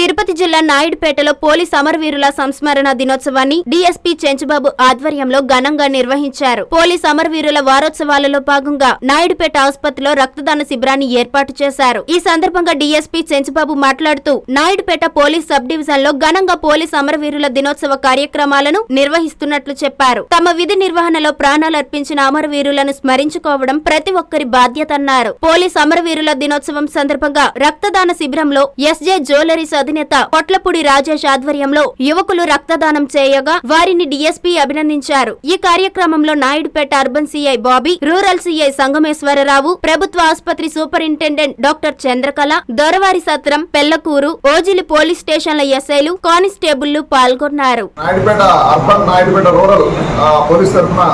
తిరుపతి జిల్లా నాయుడుపేటలో పోలీస్ అమరవీరుల సంస్మరణ దినోత్సవాన్ని డీఎస్పీ చెంచుబాబు ఆధ్వర్యంలో ఘనంగా నిర్వహించారు పోలీస్ అమరవీరుల వారోత్సవాలలో భాగంగా నాయుడుపేట ఆసుపత్రిలో రక్తదాన శిబిరాన్ని ఏర్పాటు చేశారు ఈ సందర్భంగా డీఎస్పీ చెంచుబాబు మాట్లాడుతూ నాయుడుపేట పోలీస్ సబ్ డివిజన్ లో ఘనంగా పోలీస్ అమరవీరుల దినోత్సవ కార్యక్రమాలను నిర్వహిస్తున్నట్లు చెప్పారు తమ విధి నిర్వహణలో ప్రాణాలర్పించిన అమరవీరులను స్మరించుకోవడం ప్రతి ఒక్కరి బాధ్యత అన్నారు పోలీస్ అమరవీరుల దినోత్సవం సందర్భంగా రక్తదాన శిబిరంలో ఎస్జే జ్యువెలరీస్ అధినేత పొట్లపూడి రాజేష్ ఆధ్వర్యంలో యువకులు రక్తదానం చేయగా వారిని డీఎస్పీ అభినందించారు ఈ కార్యక్రమంలో Naidupeta urban CI Bobby rural CI Sangameswararao ప్రభుత్వ ఆసుపత్రి సూపరింటెండెంట్ డాక్టర్ చంద్రకళ దొరవారి సత్రం పెళ్లకూరు ఓజిలి పోలీస్ స్టేషన్ల ఎస్ఐలు కానిస్టేబుళ్లు పాల్గొన్నారు నాయుడుపేట అర్బన్ నాయుడుపేట రూరల్ ఆ, పోలీస్ తరఫున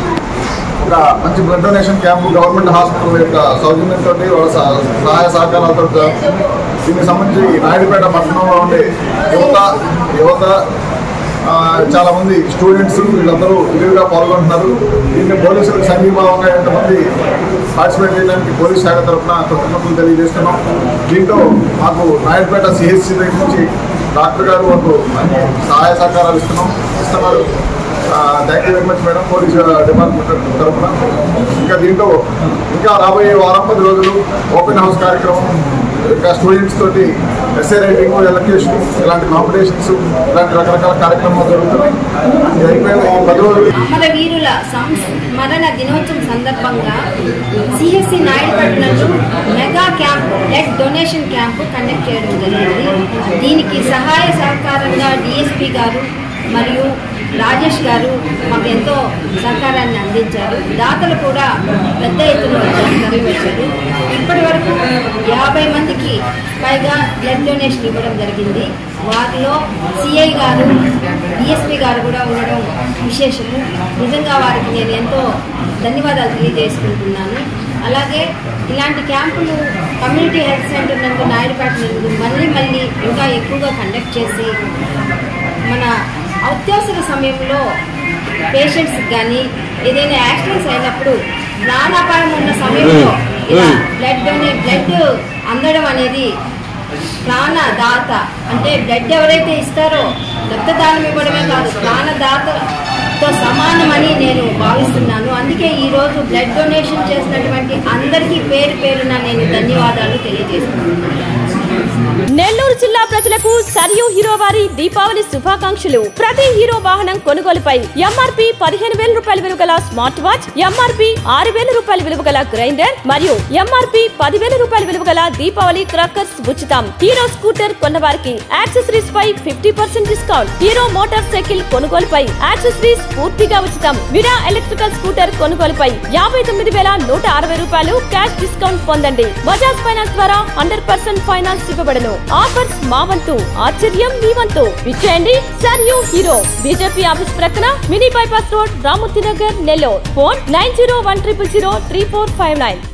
ఒక మంచి blood donation camp government hospital యొక్క సౌజన్యంతో వాళ్ళ సహ- సహాయ సహకారాలతో జరుగుతుంది. దీనికి సంబంధించి ఈ నాయుడుపేట పట్టణంలో ఉండే యువత యువత ఆ, చాలా మంది స్టూడెంట్స్ వీళ్ళందరూ విరివిగా పాల్గొంటున్నారు దీన్ని పోలీసులకు సంఘీభావంగా ఎంతమంది పార్టిసిపేట్ చేయడానికి పోలీస్ శాఖ తరఫున కృతజ్ఞతలు తెలియజేస్తున్నాం దీంట్లో మాకు నాయుడుపేట సిహెచ్సి దగ్గర నుంచి డాక్టర్ గారు మాకు అన్ని సహాయ సహకారాలు ఇస్తున్నాం ఇస్తున్నారు thank you very much madam police department తరఫున ఇంకా దీంట్లో ఇంకా రాబోయే వారం పది రోజులు ఓపెన్ హౌస్ కార్యక్రమం ఇంకా స్టూడెంట్స్ తోటి ఎస్ఏ రైటింగ్ ఎలక్ట్రేషన్ ఇలాంటి కాంపిటీషన్స్ ఇలాంటి రకరకాల కార్యక్రమాలు జరుగుతున్నాయి ఇది అయిపోయిన ఈ పది రోజులు అమరవీరుల సంస్మరణ దినోత్సవం సందర్భంగా సిఎస్సి నాయుడుపట్నంలో mega camp blood donation camp conduct చేయడం జరిగింది దీనికి సహాయ సహకారంగా డిఎస్పి గారు మరియు రాజేష్ గారు మాకు ఎంతో సహకారాన్ని అందించారు దాతలు కూడా పెద్ద ఎత్తున వచ్చారు తరలి వచ్చారు ఇప్పటి వరకు యాభై మందికి పైగా బ్లడ్ డొనేషన్ ఇవ్వడం జరిగింది వారిలో సిఐ గారు డిఎస్పి గారు కూడా ఉండడం విశేషము నిజంగా వారికి నేను ఎంతో ధన్యవాదాలు తెలియజేసుకుంటున్నాను అలాగే ఇలాంటి క్యాంపులు కమ్యూనిటీ హెల్త్ సెంటర్ నందు నాయుడుపేట నందు మళ్ళీ మళ్ళీ ఇంకా ఎక్కువగా కండక్ట్ చేసి మన అత్యవసర సమయంలో పేషెంట్స్కి కానీ ఏదైనా యాక్సిడెంట్స్ అయినప్పుడు ప్రాణాపాయం ఉన్న సమయంలో ఇలా బ్లడ్ డొనే బ్లడ్ అందడం అనేది ప్రాణదాత అంటే బ్లడ్ ఎవరైతే ఇస్తారో రక్తదానం ఇవ్వడమే కాదు ప్రాణదాతతో సమానమని నేను భావిస్తున్నాను అందుకే ఈరోజు బ్లడ్ డొనేషన్ చేసినటువంటి అందరికీ పేరు పేరున నేను ధన్యవాదాలు తెలియజేస్తున్నాను నెల్లూరు జిల్లా ప్రజలకు సరియు హీరో వారి దీపావళి శుభాకాంక్షలు ప్రతి హీరో వాహనం కొనుగోలుపై ఎంఆర్పి పదిహేను వేల రూపాయల విలువ గల స్మార్ట్ వాచ్ ఎంఆర్పి ఆరు వేల రూపాయల విలువ గల గ్రైండర్ మరియు ఎంఆర్పి పదివేల రూపాయల విలువ గల దీపావళి క్రాకర్స్ ఉచితం హీరో స్కూటర్ కొన్నవారికి యాక్సెసరీస్ పై fifty percent discount Hero motor cycle కొనుగోలుపై యాక్సెసరీస్ పూర్తిగా ఉచితం విరా ఎలక్ట్రికల్ స్కూటర్ కొనుగోలుపై యాభై తొమ్మిది వేల నూట అరవై రూపాయలు క్యాష్ డిస్కౌంట్ పొందండి బజాజ్ ఫైనాన్స్ ద్వారా హండ్రెడ్ పర్సెంట్ ఫైనాన్స్ ఇవ్వబడను ఆఫర్స్ మా వంతు ఆశ్చర్యం మీ వంతు విచ్చేయండి sir you Hero BJP office ప్రక్కన mini bypass road Ramurthy Nagar Nellore phone nine zero one triple zero three four five nine